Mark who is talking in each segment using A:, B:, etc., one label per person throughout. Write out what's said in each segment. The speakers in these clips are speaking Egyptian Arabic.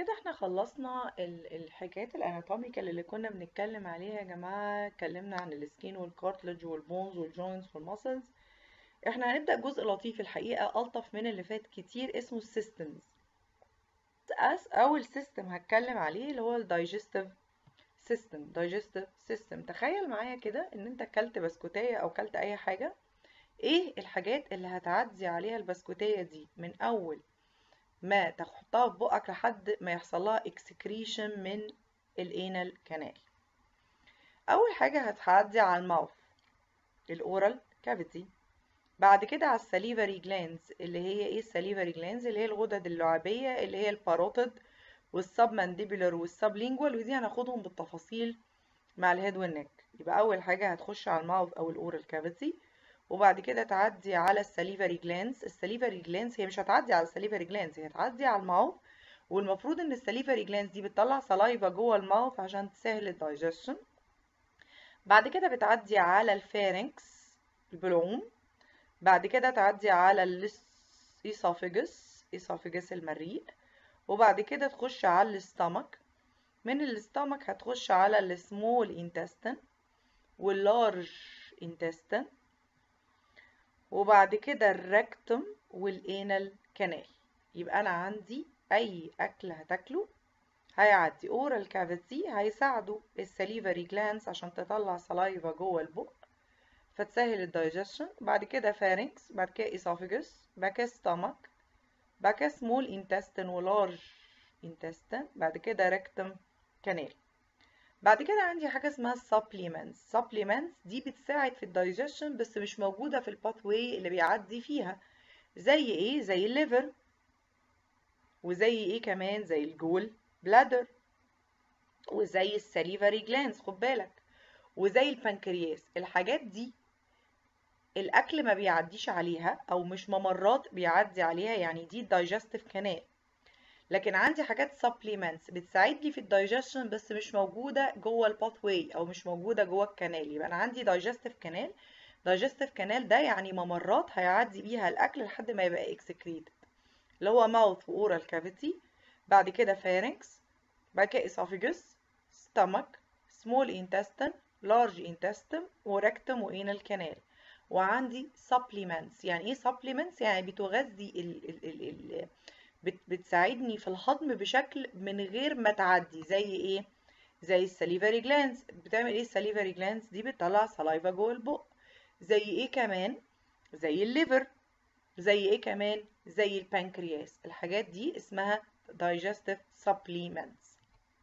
A: كده احنا خلصنا ال- الحاجات الاناتوميكال اللي كنا بنتكلم عليها يا جماعة اتكلمنا عن السكين والكارتلج والبونز والجوينتس والماسلز احنا هنبدأ جزء لطيف الحقيقة ألطف من اللي فات كتير اسمه السيستمز أس أول سيستم هتكلم عليه اللي هو الدايجستيف سيستم دايجستيف سيستم تخيل معايا كده ان انت اكلت بسكوتية او اكلت اي حاجة ايه الحاجات اللي هتعدي عليها البسكوتية دي من اول ما تحطها في بقك لحد ما يحصل لها اكسكريشن من الانال كانال اول حاجه هتعدي على الماوث الاورال كافيتي بعد كده على الساليفري جلانز اللي هي ايه الساليفري جلانز اللي هي الغدد اللعابيه اللي هي الباروتيد والسب مانديبولار والسب لينجوال ودي هناخدهم بالتفاصيل مع الهيد والنك يبقى اول حاجه هتخش على الماوث او الاورال كافيتي وبعد كده تعدي على الساليفري جلانز الساليفري جلانز هي مش هتعدي على الساليفري جلانز هي هتعدي على الماوث والمفروض ان الساليفري جلانز دي بتطلع سلايفا جوه الماوث عشان تسهل الدايجيشن بعد كده بتعدي على الفارنكس البلعوم بعد كده تعدي على الاسوفيجس اسوفيجس المريء وبعد كده تخش على الاستمك من الاستمك هتخش على السمول انتستين واللارج انتستين وبعد كده الركتم والانال كانال يبقى انا عندي اي اكل هتاكله هيعدي اورال كافيتي هيساعدوا السليفري جلانس عشان تطلع سلايفا جوه البق فتسهل الدايجيشن بعد كده فارنكس بعد كده اسوفيجس بعد كده ستامك بعد كده سمول انتستين ولارج انتستين بعد كده ركتم كانال بعد كده عندي حاجة اسمها supplements supplements دي بتساعد في الدايجيشن بس مش موجودة في الباثواي اللي بيعدي فيها زي ايه زي الليفر وزي ايه كمان زي الجول بلادر وزي السليفري جلانز خد بالك وزي البنكرياس الحاجات دي الاكل ما بيعديش عليها او مش ممرات بيعدي عليها يعني دي الدايجستيف كانال لكن عندي حاجات supplements بتساعدني في الدايجيشن بس مش موجودة جوه الباثواي او مش موجودة جوه الكنال يبقى انا عندي digestive كانال digestive كانال ده يعني ممرات هيعدي بيها الاكل لحد ما يبقى excreted اللي هو mouth و oral cavity بعد كده pharynx بعد كده esophagus stomach small intestine large intestine وركتم وانال كانال وعندي supplements يعني ايه supplements يعني بتغذي ال ال ال ال بتساعدني في الهضم بشكل من غير ما تعدي زي ايه زي السليفري جلانز بتعمل ايه السليفري جلانز دي بتطلع سلايفا جوه البق زي ايه كمان زي الليفر زي ايه كمان زي البنكرياس الحاجات دي اسمها digestive supplements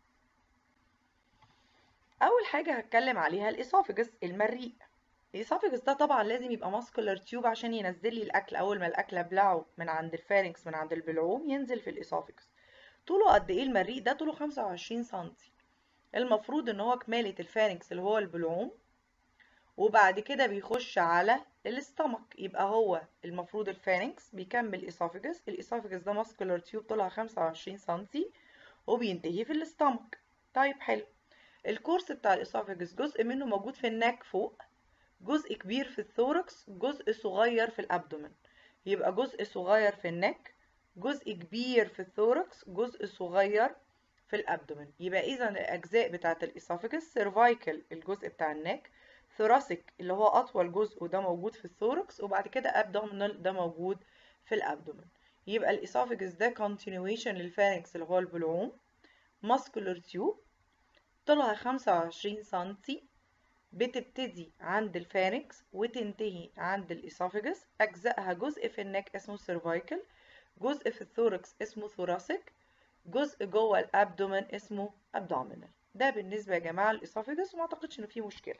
A: اول حاجه هتكلم عليها الاسوفجس المريء الاسوفجس ده طبعا لازم يبقى ماسكولار تيوب عشان ينزل لي الاكل اول ما الاكل ابلعه من عند الفارنكس من عند البلعوم ينزل في الاسوفجس طوله قد ايه المريء ده طوله 25 سم المفروض ان هو كمالة الفارنكس اللي هو البلعوم وبعد كده بيخش على الاستمك يبقى هو المفروض الفارنكس بيكمل الاسوفجس الاسوفجس ده ماسكولار تيوب طولها 25 سم وبينتهي في الاستمك طيب حلو الكورس بتاع الاسوفجس جزء منه موجود في النك فوق جزء كبير في الثوركس جزء صغير في الابدومن يبقى جزء صغير في النك جزء كبير في الثوركس جزء صغير في الابدومن يبقى اذا الاجزاء بتاعه الاسوفجس سيرفايكل الجزء بتاع النك ثوراسيك اللي هو اطول جزء وده موجود في الثوركس وبعد كده ابدومينال ده موجود في الابدومن يبقى الاسوفجس ده continuation للفارنكس اللي هو البلعوم ماسكولار تيوب طولها 25 سنتي بتبتدي عند الفارنكس وتنتهي عند الاسوفجس اجزائها جزء في النك اسمه سيرفايكل جزء في الثوركس اسمه ثوراسيك جزء جوه الابدومن اسمه ابدومينال ده بالنسبه يا جماعه الاسوفجس وما اعتقدش ان فيه مشكله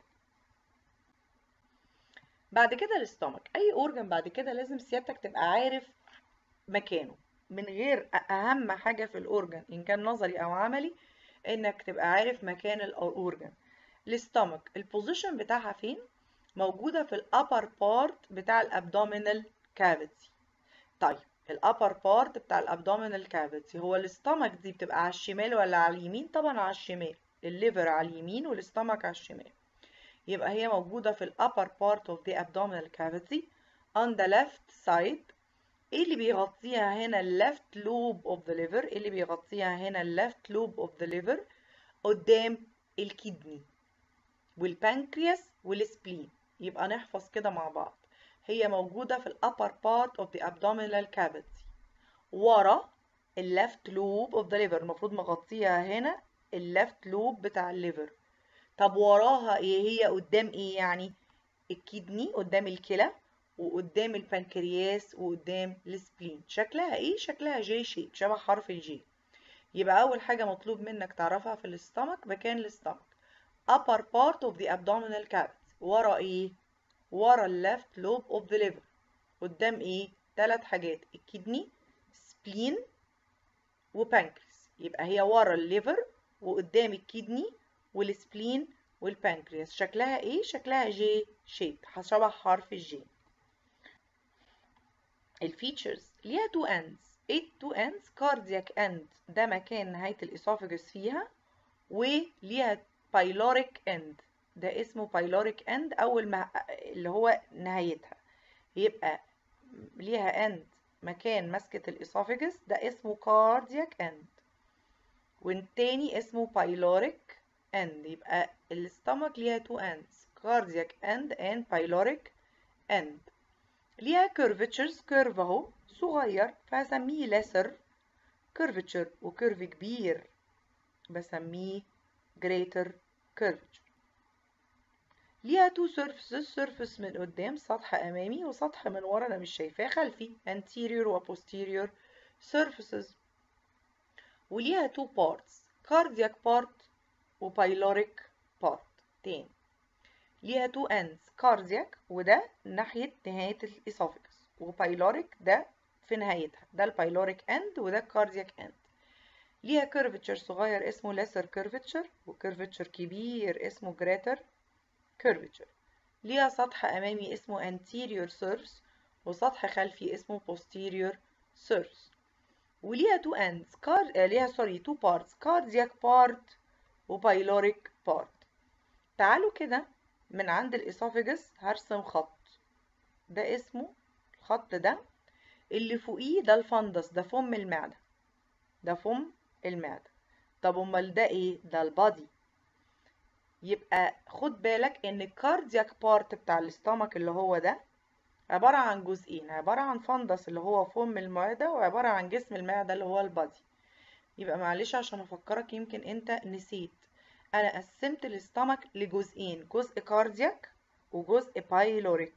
A: بعد كده الاستومك اي اورجن بعد كده لازم سيادتك تبقى عارف مكانه من غير اهم حاجه في الاورجن ان كان نظري او عملي انك تبقى عارف مكان الاورجن الاستومك البوزيشن بتاعها فين موجودة في الابر بارت بتاع الابدومينال كافيتي طيب الابر بارت بتاع الابدومينال كافيتي هو الاستومك دي بتبقى على الشمال ولا على اليمين طبعا على الشمال الليفر على اليمين والاستومك على الشمال يبقى هي موجودة في الابر بارت of the abdominal cavity on the left side ايه اللي بيغطيها هنا الليفت لوب اوف ذا ليفر ايه اللي بيغطيها هنا الليفت لوب اوف ذا ليفر قدام الكدني والبنكرياس والسبلين يبقى نحفظ كده مع بعض هي موجودة في الأبر part of the abdominal cavity ورا الليفت لوب اوف ذا ليفر المفروض مغطيها هنا الليفت لوب بتاع الليفر طب وراها ايه هي قدام ايه يعني الكدني قدام الكلى وقدام البنكرياس وقدام السبلين شكلها ايه شكلها جي شيب شبه حرف الجي يبقى اول حاجه مطلوب منك تعرفها في الاستمك مكان الاستمك upper part of the abdominal cavity ورا ايه ورا الليفت لوب اوف ذا ليفر قدام ايه ثلاث حاجات الكدني سبلين وبانكرياس يبقى هي ورا الليفر وقدام الكدني والسبلين والبانكرياس شكلها ايه شكلها جي شيب شبه حرف الجي الفيتشرز ليها تو اندز ايه تو اندز كاردياك اند ده مكان نهاية الاسوفجس فيها وليها بايلوريك اند ده اسمه بايلوريك اند اول ما اللي هو نهايتها يبقى ليها اند مكان مسكة الاسوفجس ده اسمه كاردياك اند والتاني اسمه بايلوريك اند يبقى الاستمك ليها تو اندز كاردياك اند and بايلوريك اند ليها كيرفتشرز كيرف اهو صغير فهسميه لسر كيرفتشر وكيرف كبير بسميه greater curvature ليها تو سيرفيسز سيرفيس من قدام سطح امامي وسطح من ورا انا مش شايفاه خلفي anterior و posterior surfaces وليها تو بارتس cardiac part و pyloric part تاني ليها تو ends cardiac وده ناحية نهاية الاسوفجس وبايلوريك ده في نهايتها ده البايلوريك اند وده الكاردياك اند ليها كيرفتشر صغير اسمه ليسر كيرفتشر وكيرفتشر كبير اسمه جريتر كيرفتشر ليها سطح امامي اسمه anterior surface وسطح خلفي اسمه posterior surface وليها تو ends كار... آه ليها سوري تو بارتس cardiac part وبايلوريك part تعالوا كده من عند الاسوفجس هرسم خط ده اسمه الخط ده اللي فوقيه ده الفندس ده فم المعدة ده فم المعدة طب امال ده ايه ده البادي يبقى خد بالك ان الكاردياك بارت بتاع الاستامك اللي هو ده عبارة عن جزئين عبارة عن فندس اللي هو فم المعدة وعبارة عن جسم المعدة اللي هو البادي يبقى معلش عشان افكرك يمكن انت نسيت انا قسمت الاستامك لجزئين جزء كاردياك وجزء بايلوريك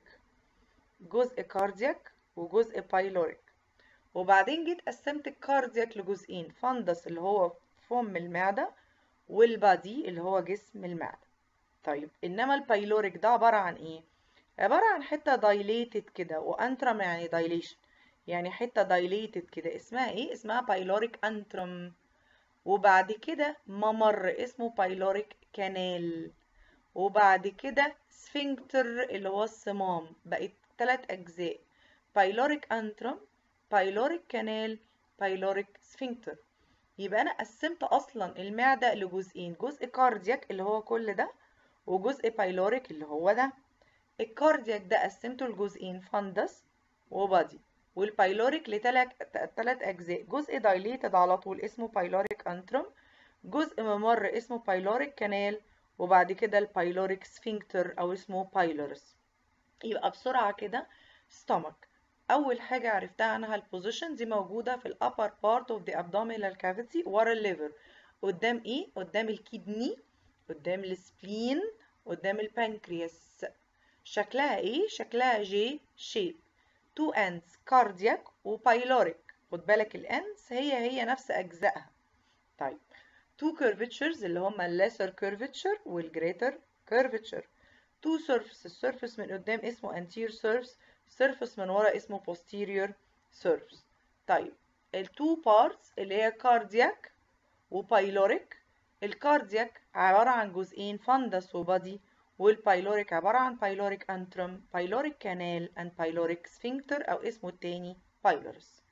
A: جزء كاردياك وجزء بايلوريك وبعدين جيت قسمت الكاردياك لجزئين فندس اللي هو فم المعدة والبادي اللي هو جسم المعدة طيب انما البايلوريك ده عبارة عن ايه عبارة عن حتة دايليتد كده وانترم يعني دايليشن يعني حتة دايليتد كده اسمها ايه اسمها بايلوريك انترم وبعد كده ممر اسمه بايلوريك كانال وبعد كده سفنكتر اللي هو الصمام بقت ثلاث اجزاء بايلوريك انترم بايلوريك كانال بايلوريك سفنكتر يبقى انا قسمت اصلا المعده لجزئين جزء كاردياك اللي هو كل ده وجزء بايلوريك اللي هو ده الكاردياك ده قسمته لجزئين فندس وبادي والبايلوريك لثلاث اجزاء جزء دايليتد على طول اسمه بايلوريك انترم جزء ممر اسمه بايلوريك كانال وبعد كده البايلوريك سفنكتر او اسمه بايلورس يبقى بسرعه كده stomach اول حاجه عرفتها عنها البوزيشن دي موجوده في الابر بارت اوف ذا abdominal cavity ورا الليفر قدام ايه قدام الكدني قدام السبلين قدام البنكرياس شكلها ايه شكلها جي شيب تو اندز كاردياك وبايلوريك خد بالك الاندز هي هي نفس اجزائها طيب تو كيرفتشرز اللي هما الليسر كيرفتشر والجريتر كيرفتشر تو سيرفيس السيرفيس من قدام اسمه anterior surface سيرفيس من ورا اسمه posterior surface طيب التو بارتس اللي هي كاردياك وبايلوريك الكاردياك عبارة عن جزئين فندس وبادي والبايلوريك عبارة عن بايلوريك انترم بايلوريك كانال and بايلوريك سفنكتر أو اسمه التاني بايلورس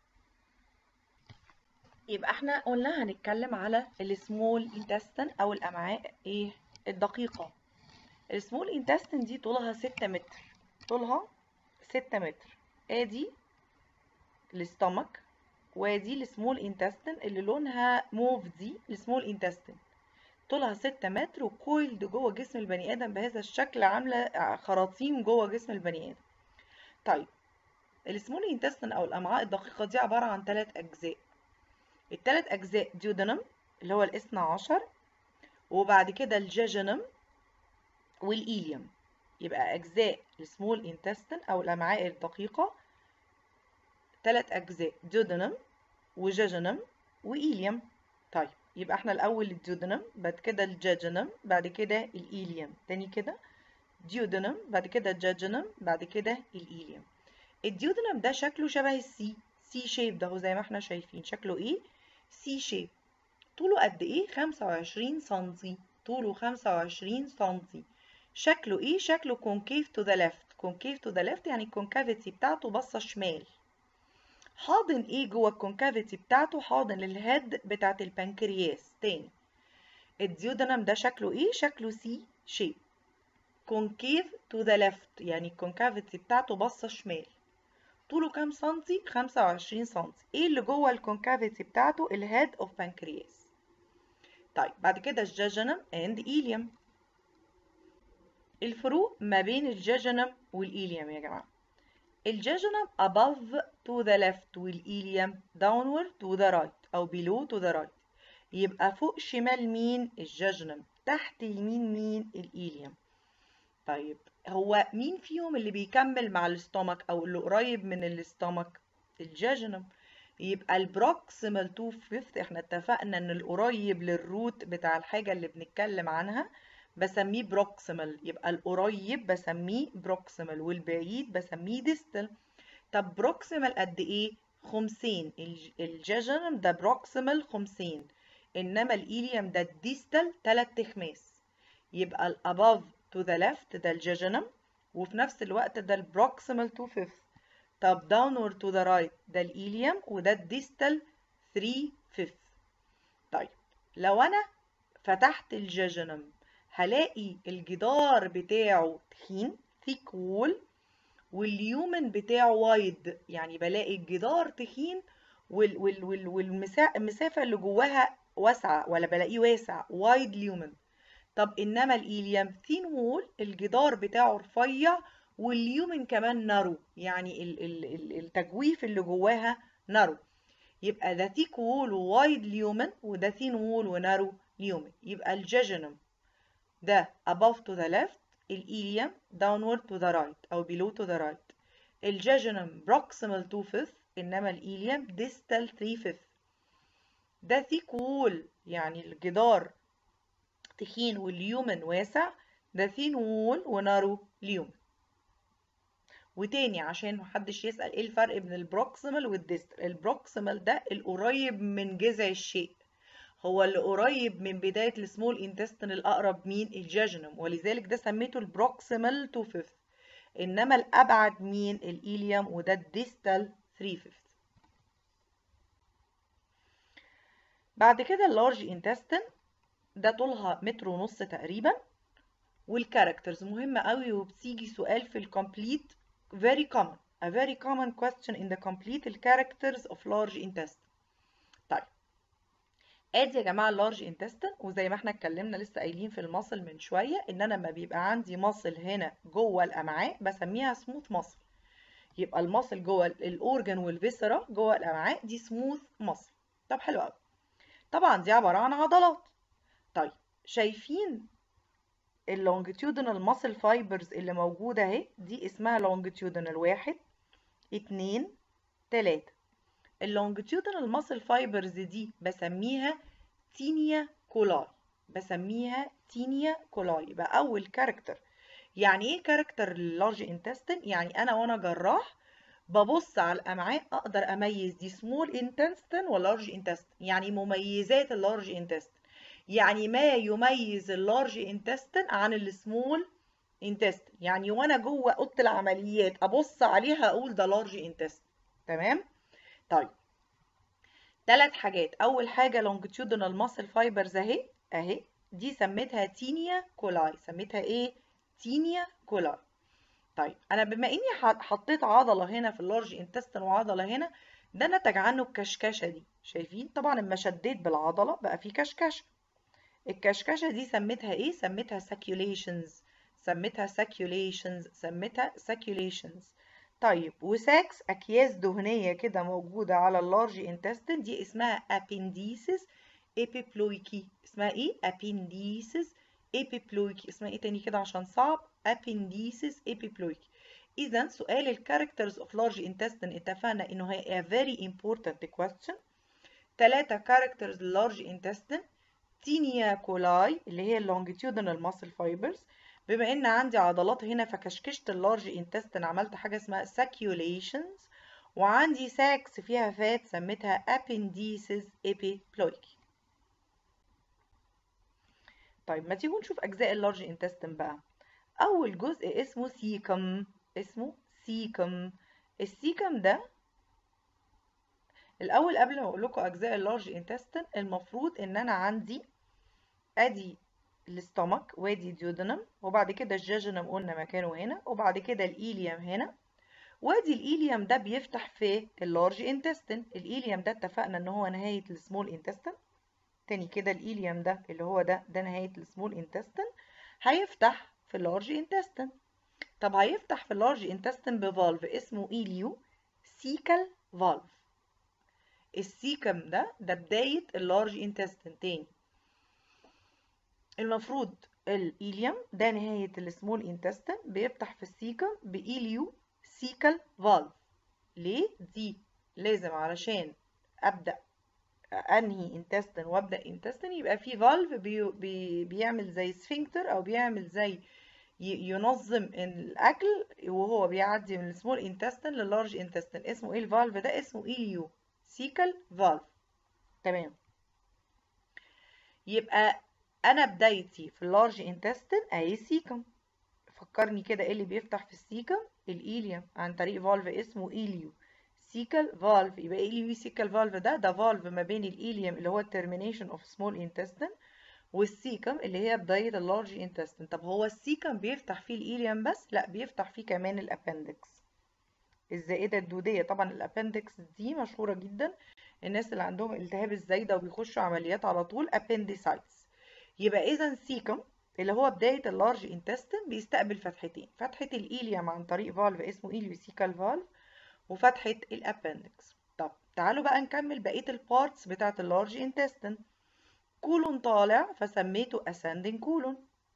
A: يبقى احنا قلنا هنتكلم على السمول انتستين أو الأمعاء ايه الدقيقة السمول انتستين دي طولها ستة متر طولها ستة متر ادي الاستومك ودي السمول انتستين اللي لونها موف دي السمول انتستين طولها 6 متر وكويلد جوه جسم البني ادم بهذا الشكل عامله خراطيم جوه جسم البني ادم طيب السمول انتستين او الامعاء الدقيقه دي عباره عن ثلاث اجزاء الثلاث اجزاء ديودنم اللي هو الاثنى عشر وبعد كده الجاجنم والايليوم يبقى اجزاء السمول انتستين او الامعاء الدقيقه ثلاث اجزاء ديودنم وجاجنم وايليوم طيب يبقى احنا الاول الديودنم بعد كده الجاجنم بعد كده الايليوم تاني كده ديودنم بعد كده الجاجنم بعد كده الايليوم الديودنم ده شكله شبه السي سي شيب ده هو زي ما احنا شايفين شكله ايه سي شيب طوله قد ايه 25 سنتي طوله 25 سنتي شكله ايه شكله كونكيف تو ذا ليفت كونكيف تو ذا ليفت يعني الكونكافيتي بتاعته باصه شمال حاضن ايه جوه الكونكافيتي بتاعته حاضن الهيد بتاعت البنكرياس تاني الديودنم ده شكله ايه شكله سي شيب كونكيف تو ذا ليفت يعني الكونكافيتي بتاعته باصه شمال طوله كام سنتي 25 سنتي ايه اللي جوه الكونكافيتي بتاعته الهيد اوف بنكرياس طيب بعد كده الجاجنم اند ايليوم الفروق ما بين الجاجنم والايليوم يا جماعه الجاجنم above to the left والإيليوم downward to the right أو below to the right يبقى فوق شمال مين الجاجنم تحت يمين مين الإيليوم طيب هو مين فيهم اللي بيكمل مع الاستومك أو اللي قريب من الاستومك الجاجنم يبقى البروكسيمال تو فيفث احنا اتفقنا ان القريب للروت بتاع الحاجة اللي بنتكلم عنها بسميه بروكسيمال يبقى القريب بسميه بروكسيمال والبعيد بسميه ديستال طب بروكسيمال قد ايه خمسين الجاجنم ده بروكسيمال خمسين انما الايليوم ده الديستال تلات تخماس يبقى الاباف تو ذا ليفت ده الجاجنم وفي نفس الوقت ده البروكسيمال تو فيفث طب داونورد تو ذا رايت ده الايليوم وده الديستال 3 فيفث طيب لو انا فتحت الجاجنم هلاقي الجدار بتاعه تخين ثيك وول واليومن بتاعه وايد يعني بلاقي الجدار تخين وال وال وال والمسافة اللي جواها واسعة ولا بلاقيه واسع وايد ليومن طب انما الايليوم ثين وول الجدار بتاعه رفيع واليومن كمان نارو يعني ال ال التجويف اللي جواها نارو يبقى ده ثيك وول ووايد ليومن وده ثين وول ونارو ليومن يبقى الجاجنم ده above to the left الإيليوم downward to the right أو below to the right الجاجنم proximal to fifth إنما الإيليوم distal 3 fifth ده thick wall يعني الجدار تخين واليومن واسع ده thin wall ونارو ليومن وتاني عشان محدش يسأل ايه الفرق بين البروكسيمال والديستال البروكسيمال ده القريب من جذع الشيء هو اللي قريب من بداية السمول انتستين الأقرب مين الجاجنم ولذلك ده سميته البروكسيمال تو فيفث إنما الأبعد مين الإيليوم وده الديستال 3 فيفث بعد كده اللارج انتستين ده طولها متر ونص تقريبا والكاركترز مهمة قوي وبتيجي سؤال في الكومبليت very common a very common question in the complete characters of large intestine طيب ادي يا جماعه اللارج انتستين وزي ما احنا اتكلمنا لسه قايلين في المصل من شويه ان انا لما بيبقى عندي مصل هنا جوه الامعاء بسميها سموث مصل يبقى المصل جوه الاورجن والفيسرا جوه الامعاء دي سموث مصل طب حلو قوي طبعا دي عباره عن عضلات طيب شايفين اللونجيتيودنال ماسل فايبرز اللي موجوده اهي دي اسمها لونجيتيودنال واحد اتنين تلاته اللونجيتيودنال ماسل فايبرز دي بسميها تينيا كولاي بسميها تينيا كولاي يبقى اول كاركتر يعني ايه كاركتر اللارج انتستين يعني انا وانا جراح ببص على الامعاء اقدر اميز دي سمول انتستين ولارج انتستين يعني مميزات اللارج انتستين يعني ما يميز اللارج انتستين عن السمول انتستين يعني وانا جوه اوضه العمليات ابص عليها اقول ده لارج انتستين تمام طيب ثلاث حاجات اول حاجه longitudinal muscle fibers اهي اهي دي سميتها تينيا كولاي سميتها ايه تينيا كولاي طيب انا بما اني حطيت عضله هنا في اللارج انتستين وعضله هنا ده نتج عنه الكشكشة دي شايفين طبعا لما شديت بالعضلة بقى في كشكشة الكشكشة دي سميتها ايه سميتها circulations سميتها circulations سميتها circulations طيب وساكس اكياس دهنية كده موجودة على اللارج intestine دي اسمها appendices epiploiky اسمها ايه appendices epiploiky اسمها ايه تاني كده عشان صعب appendices epiploiky اذا سؤال الكاركترز اوف لارج intestine اتفقنا انه هي a very important question ثلاثة كاركترز لارج intestine تينيا كولاي اللي هي اللونجيتيودنال ماسل فايبرز بما ان عندي عضلات هنا فكشكشت اللارج انتستين عملت حاجه اسمها ساكيوليشنز وعندي ساكس فيها فات سميتها ابنديسز ابيبلويكي طيب ما تيجوا نشوف اجزاء اللارج انتستين بقى اول جزء اسمه سيكم اسمه سيكم السيكم ده الاول قبل ما اقول لكم اجزاء اللارج انتستين المفروض ان انا عندي ادي الاستومك وادي ديودنم وبعد كده الجاجنم قلنا مكانه هنا وبعد كده الايليوم هنا وادي الايليوم ده بيفتح في اللارج انتستين الايليوم ده اتفقنا ان هو نهايه السمول انتستين تاني كده الايليوم ده اللي هو ده ده نهايه السمول انتستين هيفتح في اللارج انتستين طب هيفتح في اللارج انتستين بفالف اسمه ايليو سيكال فالف السيكم ده ده بدايه اللارج انتستين تاني المفروض الإيليوم ده نهاية السمول انتستين بيفتح في السيكم بإيليو سيكال فالف ليه؟ دي لازم علشان أبدأ أنهي انتستين وأبدأ انتستين يبقى في فالف بي بي بيعمل زي سفنكتر أو بيعمل زي ينظم الأكل وهو بيعدي من السمول انتستين لللارج انتستين اسمه ايه الفالف ده؟ اسمه إيليو سيكال فالف تمام يبقى انا بدايتي في اللارج انتستين اهي سيكم فكرني كده ايه اللي بيفتح في السيكم الايليوم عن طريق فالف اسمه ايليو سيكال فالف يبقى ايليو سيكال فالف ده ده فالف ما بين الايليوم اللي هو الترمينيشن اوف سمول انتستين والسيكم اللي هي بدايه اللارج انتستين طب هو السيكم بيفتح فيه الايليوم بس لا بيفتح فيه كمان الابندكس الزائده الدوديه طبعا الابندكس دي مشهوره جدا الناس اللي عندهم التهاب الزايده وبيخشوا عمليات على طول appendicitis يبقى اذا سيكم اللي هو بدايه اللارج انتستين بيستقبل فتحتين فتحه الايليوم عن طريق فالف اسمه ايليوسيكال فالف وفتحه الابندكس طب تعالوا بقى نكمل بقيه البارتس بتاعه اللارج انتستين كولون طالع فسميته ascending كولون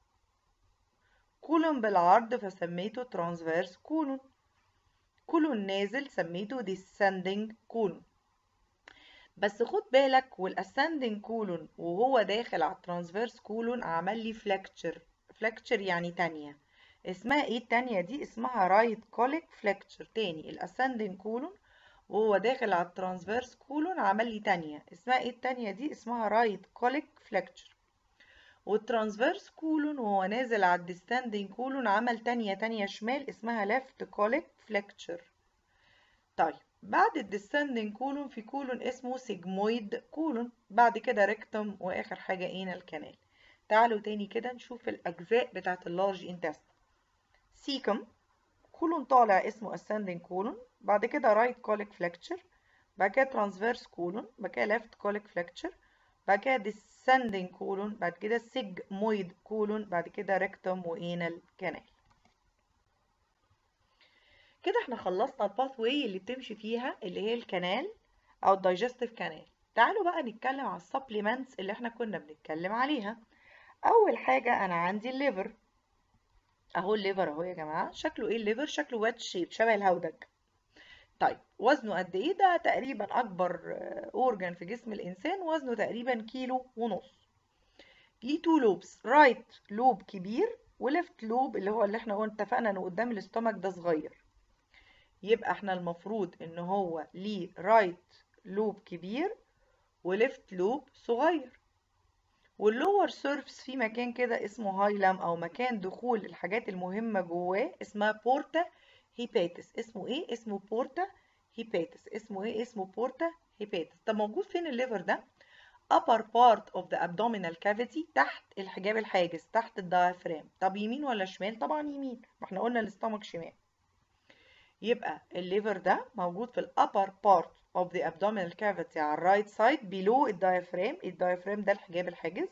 A: كولون بالعرض فسميته transverse كولون كولون نازل سميته descending كولون بس خد بالك والاسندنج كولون وهو داخل على الترانسفيرس كولون عمل لي فلكتشر فلكتشر يعني تانية اسمها ايه التانية دي اسمها رايت كوليك فلكتشر تاني الاسندنج كولون وهو داخل على الترانسفيرس كولون عمل لي تانية اسمها ايه التانية دي اسمها رايت كوليك فلكتشر والترانسفيرس كولون وهو نازل على الديستاندنج كولون عمل تانية تانية شمال اسمها ليفت كوليك فلكتشر طيب بعد الديسندنج كولون في كولون اسمه سيجمويد كولون بعد كده ريكتوم واخر حاجه اينال كانال تعالوا تاني كده نشوف الاجزاء بتاعه اللارج انتستين سيكم كولون طالع اسمه ascending كولون بعد كده رايت كوليك فلكتشر بعد كده ترانسفيرس كولون بعد كده ليفت كوليك فلكتشر بعد كده descending كولون بعد كده سيجمويد كولون بعد كده ريكتوم واينال كانال كده احنا خلصنا الباث واي اللي بتمشي فيها اللي هي الكنال او الدايجستيف كانال تعالوا بقى نتكلم على السبليمنتس اللي احنا كنا بنتكلم عليها اول حاجه انا عندي الليفر اهو الليفر اهو يا جماعه شكله ايه الليفر شكله وات شيب شبه الهودج طيب وزنه قد ايه ده تقريبا اكبر اورجان في جسم الانسان وزنه تقريبا كيلو ونص ليه تو لوبس رايت لوب كبير وليفت لوب اللي هو اللي احنا قلنا اتفقنا انه قدام الاستومك ده صغير يبقى احنا المفروض ان هو ليه رايت لوب كبير وليفت لوب صغير واللور سيرفس في مكان كده اسمه هايلم او مكان دخول الحاجات المهمه جواه اسمها بورتا هيباتس اسمه ايه اسمه بورتا هيباتس اسمه ايه اسمه بورتا هيباتس طب موجود فين الليفر ده upper part of the abdominal cavity تحت الحجاب الحاجز تحت الدايفرام طب يمين ولا شمال طبعا يمين ما احنا قلنا الاستومك شمال يبقى الليفر ده موجود في الابر بارت of the abdominal cavity على الرايت سايد below الدايفرام الدايفرام ده الحجاب الحاجز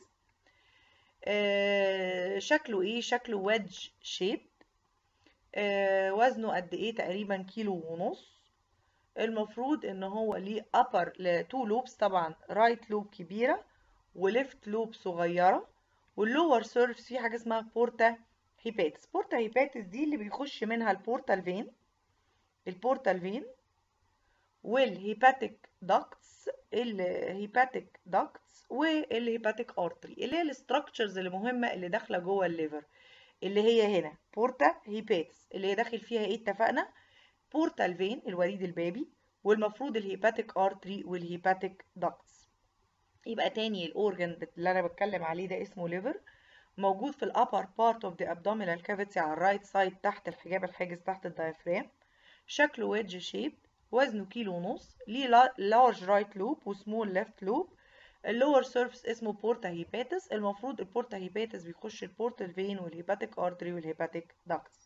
A: آه شكله ايه شكله ويدج شيب آه وزنه قد ايه تقريبا كيلو ونص المفروض ان هو ليه upper تو لوبس طبعا رايت لوب كبيرة وليفت لوب صغيرة واللور سيرفس فيه حاجة اسمها بورتا هيباتس بورتا هيباتس دي اللي بيخش منها البورتال فين البورتال فين والهيباتيك داكتس الهيباتيك داكتس والهيباتيك ارتري اللي هي الاستراكشرز اللي مهمه اللي داخله جوه الليفر اللي هي هنا بورتا هيباتس اللي هي داخل فيها ايه اتفقنا بورتال فين الوريد البابي والمفروض الهيباتيك ارتري والهيباتيك داكتس يبقى تاني الاورجن اللي انا بتكلم عليه ده اسمه ليفر موجود في الابر بارت اوف ذا abdominal cavity على الرايت سايد تحت الحجاب الحاجز تحت الدايفرام شكله ويدج شيب وزنه كيلو ونص ليه لارج رايت لوب وسمول ليفت لوب اللور سيرفس اسمه بورتا هيباتس المفروض البورتا هيباتس بيخش البورتال فين والهيباتيك ارتري والهيباتيك داكتس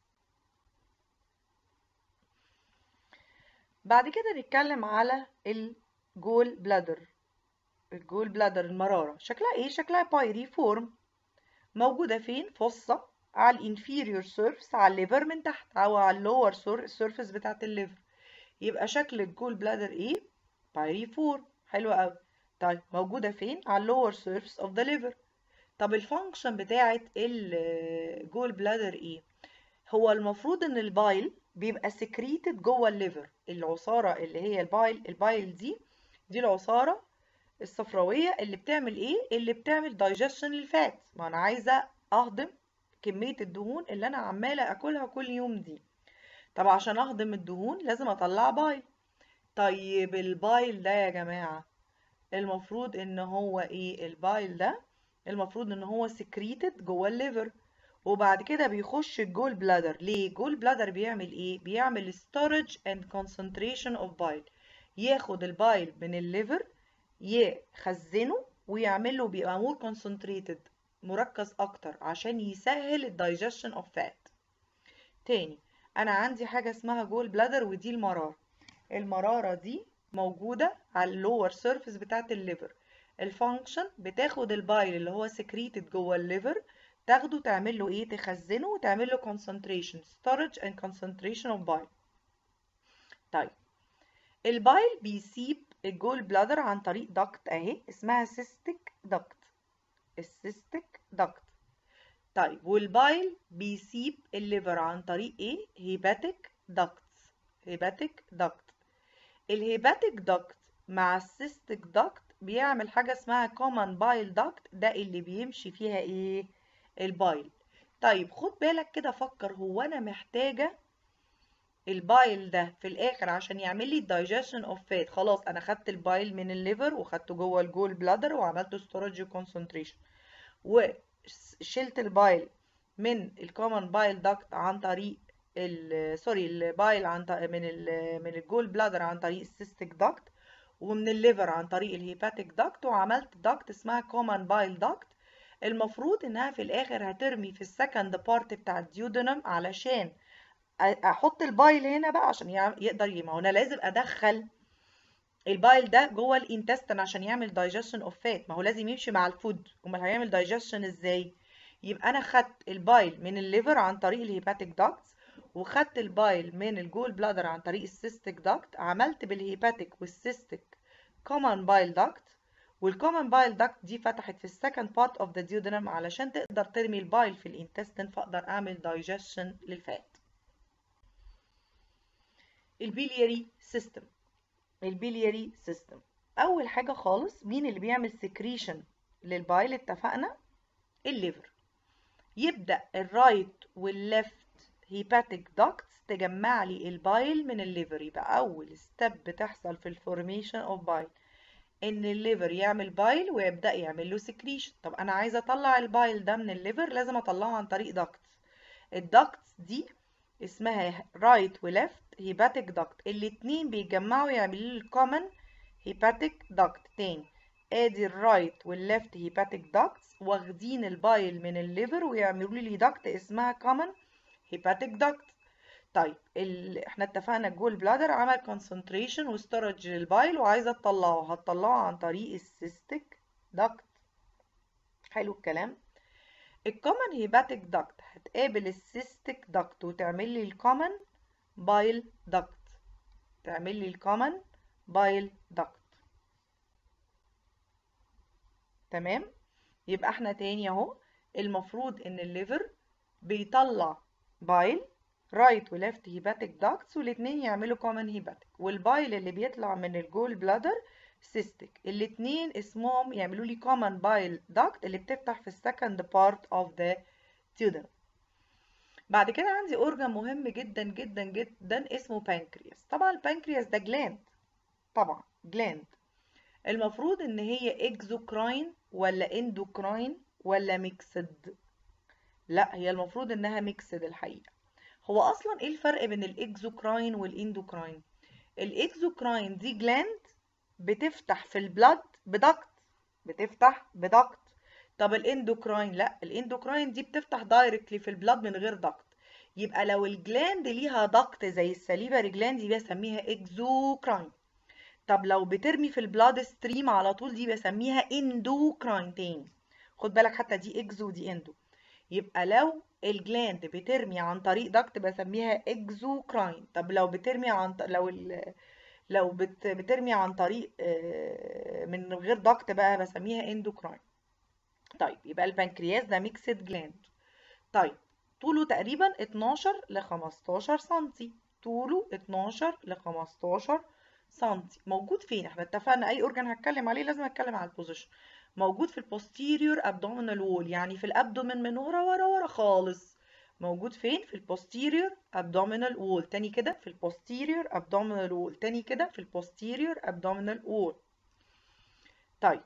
A: بعد كده نتكلم على الجول بلادر الجول بلادر المرارة شكلها ايه شكلها بايري فورم موجودة فين فصة على الانفيريور سيرفس على الليفر من تحت او على اللور سيرفس بتاعت الليفر يبقى شكل الجول بلادر ايه بايري فورم حلو قوي طيب موجودة فين على اللور سيرفس اوف ذا ليفر طب الفانكشن بتاعت الجول بلادر ايه هو المفروض ان البايل بيبقى سكريتد جوه الليفر العصارة اللي هي البايل البايل دي دي العصارة الصفراوية اللي بتعمل ايه اللي بتعمل دايجيشن للفات ما انا عايزة اهضم كمية الدهون اللي انا عمالة اكلها كل يوم دي طب عشان اهضم الدهون لازم اطلع بايل طيب البايل ده يا جماعة المفروض ان هو ايه البايل ده المفروض ان هو سكريتد جوه الليفر وبعد كده بيخش الجول بلادر ليه الجول بلادر بيعمل ايه بيعمل storage and concentration of bile ياخد البايل من الليفر يخزنه ويعمل له بيبقى more concentrated مركز اكتر عشان يسهل الدايجيشن اوف فات تاني انا عندي حاجه اسمها جول بلادر ودي المراره المراره دي موجوده على اللور سيرفيس بتاعه الليفر الفانكشن بتاخد البايل اللي هو سكريتد جوه الليفر تاخده تعمل له ايه تخزنه وتعمل له concentration storage and concentration of bile طيب البايل بيسيب الجول بلادر عن طريق دكت اهي اسمها سيستيك دكت السيستيك دكت طيب والبايل بيسيب الليفر عن طريق ايه هيباتيك دكتس هيباتيك دكت الهيباتيك دكت مع السيستيك دكت بيعمل حاجة اسمها common bile duct ده اللي بيمشي فيها ايه البايل طيب خد بالك كده فكر هو انا محتاجة البايل ده في الاخر عشان يعمل لي digestion of fat خلاص انا خدت البايل من الليفر وخدته جوه الجول بلادر وعملته storage concentration وشلت البايل من الكومن بايل داكت عن طريق سوري البايل عن طريق من ال من الجول بلادر عن طريق السيستيك داكت ومن الليفر عن طريق الهيباتيك داكت وعملت داكت اسمها كومن بايل داكت المفروض انها في الاخر هترمي في السكند بارت بتاع الديودنم علشان احط البايل هنا بقى عشان يقدر ما هو انا لازم ادخل البايل ده جوه الانتستين عشان يعمل دايجيشن اوف فات ما هو لازم يمشي مع الفود امال هيعمل دايجيشن ازاي يبقى انا خدت البايل من الليفر عن طريق الهيباتيك داكتس وخدت البايل من الجول بلادر عن طريق السيستيك داكت عملت بالهيباتيك والسيستيك كومن بايل داكت والكومن بايل داكت دي فتحت في السكند بارت اوف ذا ديودنم علشان تقدر ترمي البايل في الانتستين فاقدر اعمل دايجيشن للفات البيلياري سيستم البيلياري سيستم اول حاجه خالص مين اللي بيعمل سكريشن للبايل اتفقنا الليفر يبدا الرايت والليفت هيباتيك داكتس تجمع لي البايل من الليفر يبقى اول ستيب بتحصل في الفورميشن اوف بايل ان الليفر يعمل بايل ويبدا يعمل له سكريشن طب انا عايزه اطلع البايل ده من الليفر لازم اطلعه عن طريق داكتس الداكتس دي اسمها رايت وليفت هيباتيك داكت الاتنين بيتجمعوا يعملوا لي الكومن هيباتيك داكت تاني ادي الرايت والليفت هيباتيك داكتس واخدين البايل من الليفر ويعملوا لي داكت اسمها كومن هيباتيك داكت طيب ال... احنا اتفقنا الجول بلادر عمل كونسنتريشن وستورج للبايل وعايزه تطلعه هتطلعه عن طريق السيستيك داكت حلو الكلام الكومن هيباتيك داكت هتقابل السيستيك داكت وتعمل لي الكومن بايل داكت تعمل لي الكومن بايل داكت تمام يبقى احنا تاني اهو المفروض ان الليفر بيطلع بايل رايت وليفت هيباتيك داكتس والاتنين يعملوا كومن هيباتيك والبايل اللي بيطلع من الجول بلادر سيستيك الاتنين اسمهم يعملوا لي كومن بايل داكت اللي بتفتح في السكند بارت اوف ذا duodenum بعد كده عندي اورجان مهم جدا جدا جدا اسمه بانكرياس طبعا البانكرياس ده جلاند طبعا جلاند المفروض ان هي اكزوكراين ولا اندوكراين ولا ميكسد لا هي المفروض انها ميكسد الحقيقه هو اصلا ايه الفرق بين الاكزوكراين والاندوكراين الاكزوكراين دي جلاند بتفتح في البلد بدكت بتفتح بدكت طب الاندوكراين لا الاندوكراين دي بتفتح دايركتلي في البلد من غير دكت يبقى لو الجلاند ليها دكت زي السليفري جلاند دي بسميها اكزوكراين طب لو بترمي في البلاد ستريم على طول دي بسميها اندوكراين تاني خد بالك حتى دي اكزو ودي اندو يبقى لو الجلاند بترمي عن طريق دكت بسميها اكزوكراين طب لو بترمي عن ط... لو ال... لو بت... بترمي عن طريق من غير دكت بقى بسميها اندوكراين طيب يبقى البنكرياس ده ميكسد جلاند طيب طوله تقريبا 12 ل 15 سنتي طوله 12 ل 15 سنتي موجود فين احنا اتفقنا اي اورجان هتكلم عليه لازم اتكلم على البوزيشن موجود في البوستيريور ابدومينال وول يعني في الابدومين من ورا ورا ورا خالص موجود فين في البوستيريور ابدومينال وول تاني كده في البوستيريور ابدومينال وول تاني كده في البوستيريور ابدومينال وول طيب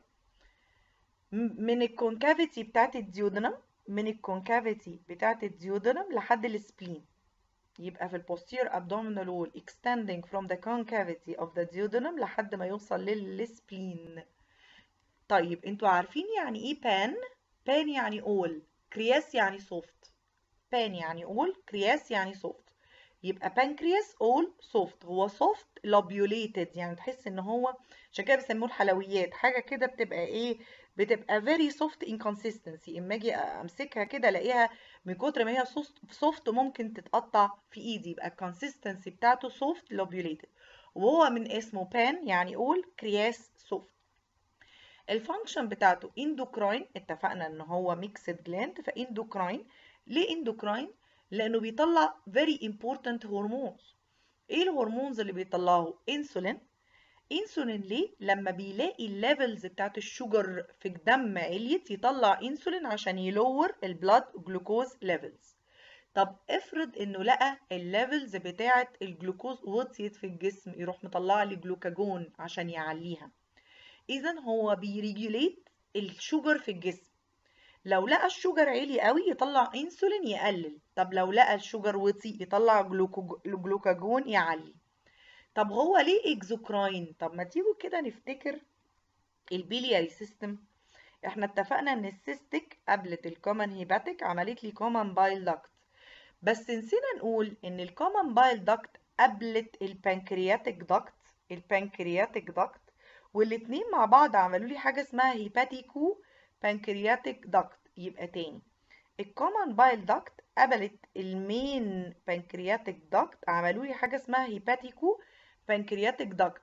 A: من الكونكافيتي بتاعت الديودنم من الكونكافيتي بتاعت الديودنم لحد السبلين يبقى في البوستير abdominal wall extending from the concavity of the duodenum لحد ما يوصل للسبلين طيب انتوا عارفين يعني ايه بان بان يعني all كرياس يعني soft بان يعني all كرياس يعني soft يبقى pancreas all soft هو soft lobulated يعني تحس ان هو عشان كده بيسموه الحلويات حاجه كده بتبقى ايه بتبقى very soft in consistency اما اجي امسكها كده الاقيها من كتر ما هي soft ممكن تتقطع في ايدي يبقى الكونسيستنسي بتاعته soft lobulated وهو من اسمه بان يعني all كرياس soft الفانكشن بتاعته اندوكراين اتفقنا ان هو ميكسد جلاند فاندوكراين ليه اندوكراين لانه بيطلع very important hormones ايه الهرمونز اللي بيطلعه انسولين انسولين ليه لما بيلاقي الليفلز بتاعت الشوجر في الدم عليت يطلع انسولين عشان يلور البلاد جلوكوز ليفلز طب افرض انه لقى الليفلز بتاعت الجلوكوز وطيت في الجسم يروح مطلع لي جلوكاجون عشان يعليها اذا هو بيريجوليت الشوجر في الجسم لو لقى الشوجر عالي قوي يطلع انسولين يقلل طب لو لقى الشوجر وطي يطلع جلوكاجون يعلي طب هو ليه اكزوكراين طب ما تيجوا كده نفتكر البيلياري سيستم احنا اتفقنا ان السيستيك قبلت الكومن هيباتيك عملت لي كومن بايل داكت بس نسينا نقول ان الكومن بايل داكت قبلت البنكرياتيك داكت البنكرياتيك داكت والاتنين مع بعض عملوا لي حاجه اسمها هيباتيكو بنكرياتيك داكت يبقى تاني الكومن بايل داكت قبلت المين بنكرياتيك داكت عملوا لي حاجه اسمها هيباتيكو بنكرياتيك داكت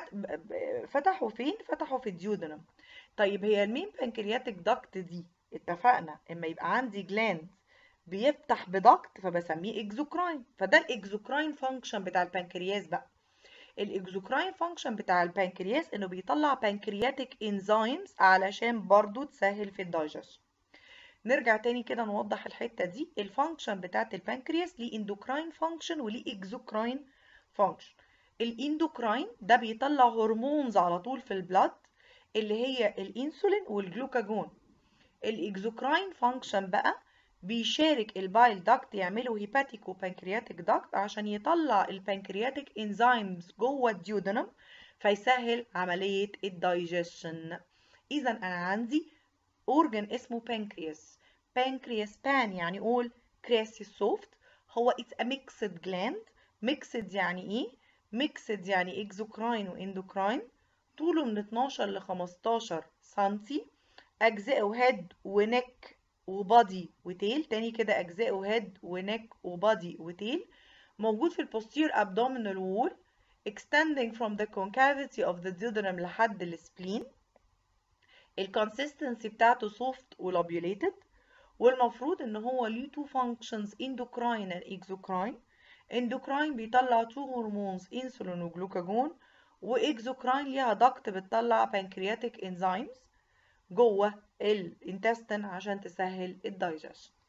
A: فتحوا فين فتحوا في الديودنم طيب هي المين بنكرياتيك داكت دي اتفقنا اما يبقى عندي جلاند بيفتح بداكت فبسميه اكزوكراين فده الاكزوكراين فانكشن بتاع البنكرياس بقى الاكزوكراين فانكشن بتاع البنكرياس انه بيطلع بنكرياتيك انزيمز علشان برضو تسهل في الدايجست نرجع تاني كده نوضح الحته دي الفانكشن بتاعت البنكرياس ليه اندوكراين فانكشن وليه اكزوكراين فانكشن الاندوكراين ده بيطلع هرمونز على طول في البلاد اللي هي الانسولين والجلوكاجون الاكزوكراين فانكشن بقى بيشارك البايل داكت يعملوا هيباتيكو بانكرياتيك داكت عشان يطلع البنكرياتيك انزيمز جوه الديودنم فيسهل عمليه الدايجيشن اذا انا عندي اورجن اسمه بانكرياس بانكرياس بان يعني قول كرياسي سوفت هو it's a mixed gland mixed يعني ايه mixed يعني exocrine واندوكراين طوله من 12 ل 15 سنتي أجزاءه head ونك وبادي وتيل تاني كده أجزاءه head ونك وبادي وتيل موجود في البوستير abdominal wall extending from the concavity of the duodenum لحد السبلين الكونسيستنسي بتاعته soft ولابيوليتد والمفروض ان هو ليه two functions endocrine and exocrine endocrine بيطلع two hormones insulin وجلوكاجون واكزوكراين ليها ضغط بتطلع pancreatic enzymes جوه الانتستين عشان تسهل الدايجيشن